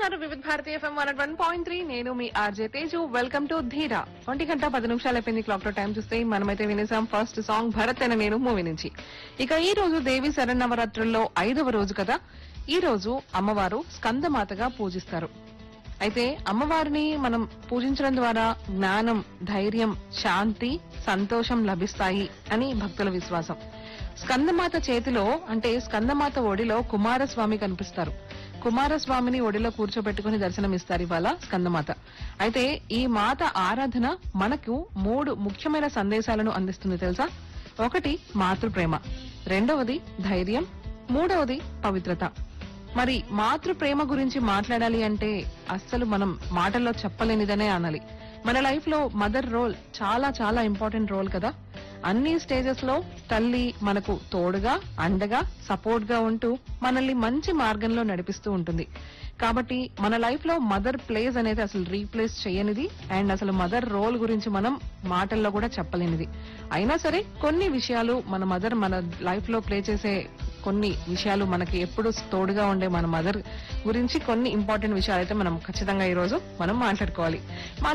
వింటున్నారు Vividh Bharati FM one one point three నేను మీ RJ Teju welcome to Dheera ఒంటి గంట పది నిమిషాలు అయిపోయింది క్లాక్ లో టైం చూస్తే మనమైతే వినేసాం ఫస్ట్ సాంగ్ భరత్ అనే నేను మూవీ నుంచి ఇక ఈ రోజు దేవి శరణవరాత్రుల్లో ఐదవ రోజు కదా ఈ రోజు అమ్మవారు స్కందమాతగా పూజిస్తారు అయితే అమ్మవారిని మనం పూజించడం ద్వారా జ్ఞానం ధైర్యం శాంతి సంతోషం లభిస్తాయి అని భక్తుల విశ్వాసం స్కందమాత చేతిలో అంటే స్కందమాత ఒడిలో కుమారస్వామి కనిపిస్తారు కుమారస్వామిని ఒడిలో కూర్చోబెట్టుకుని దర్శనమిస్తారు ఇవాళ స్కందమాత అయితే ఈ మాత ఆరాధన మనకు మూడు ముఖ్యమైన సందేశాలను అందిస్తుంది తెలుసా ఒకటి మాతృప్రేమ రెండవది ధైర్యం మూడవది పవిత్రత మరి మాతృ ప్రేమ గురించి మాట్లాడాలి అంటే అస్సలు మనం మాటల్లో చెప్పలేనిదనే అనాలి మన లైఫ్ లో మదర్ రోల్ చాలా చాలా ఇంపార్టెంట్ రోల్ కదా అన్ని స్టేజెస్ లో తల్లి మనకు తోడుగా అండగా సపోర్ట్ గా ఉంటూ మనల్ని మంచి మార్గంలో నడిపిస్తూ ఉంటుంది కాబట్టి మన లైఫ్ లో మదర్ ప్లేస్ అనేది అసలు రీప్లేస్ చేయనిది అండ్ అసలు మదర్ రోల్ గురించి మనం మాటల్లో కూడా చెప్పలేనిది అయినా సరే కొన్ని విషయాలు మన మదర్ మన లైఫ్ లో ప్లే చేసే కొన్ని విషయాలు మనకి ఎప్పుడు తోడుగా ఉండే మన మదర్ గురించి కొన్ని ఇంపార్టెంట్ విషయాలు అయితే మనం ఖచ్చితంగా ఈ రోజు మనం మాట్లాడుకోవాలి మా